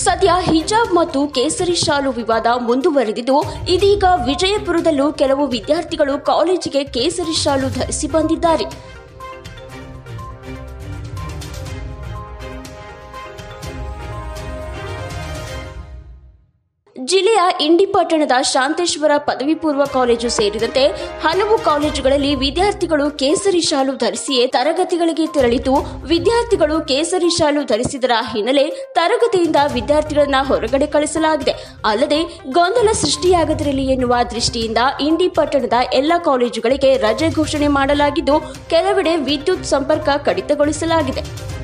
ಸದ್ಯ ಹಿಜಾಬ್ ಮತ್ತು ಕೇಸರಿ ಶಾಲು ವಿವಾದ ಮುಂದುವರೆದಿದ್ದು ಇದೀಗ ವಿಜಯಪುರದಲ್ಲೂ ಕೆಲವು ವಿದ್ಯಾರ್ಥಿಗಳು ಕಾಲೇಜಿಗೆ ಕೇಸರಿ ಶಾಲು ಧರಿಸಿ ಬಂದಿದ್ದಾರೆ ಜಿಲ್ಲೆಯ ಇಂಡಿ ಪಟ್ಟಣದ ಶಾಂತೇಶ್ವರ ಪದವಿ ಪೂರ್ವ ಕಾಲೇಜು ಸೇರಿದಂತೆ ಹಲವು ಕಾಲೇಜುಗಳಲ್ಲಿ ವಿದ್ಯಾರ್ಥಿಗಳು ಕೇಸರಿ ಶಾಲು ಧರಿಸಿಯೇ ತರಗತಿಗಳಿಗೆ ತೆರಳಿದ್ದು ವಿದ್ಯಾರ್ಥಿಗಳು ಕೇಸರಿ ಶಾಲು ಧರಿಸಿದರ ಹಿನ್ನೆಲೆ ತರಗತಿಯಿಂದ ವಿದ್ಯಾರ್ಥಿಗಳನ್ನ ಹೊರಗಡೆ ಕಳಿಸಲಾಗಿದೆ ಅಲ್ಲದೆ ಗೊಂದಲ ಸೃಷ್ಟಿಯಾಗದಿರಲಿ ಎನ್ನುವ ದೃಷ್ಟಿಯಿಂದ ಇಂಡಿ ಪಟ್ಟಣದ ಎಲ್ಲ ಕಾಲೇಜುಗಳಿಗೆ ರಜೆ ಘೋಷಣೆ ಮಾಡಲಾಗಿದ್ದು ಕೆಲವೆಡೆ ವಿದ್ಯುತ್ ಸಂಪರ್ಕ ಕಡಿತಗೊಳಿಸಲಾಗಿದೆ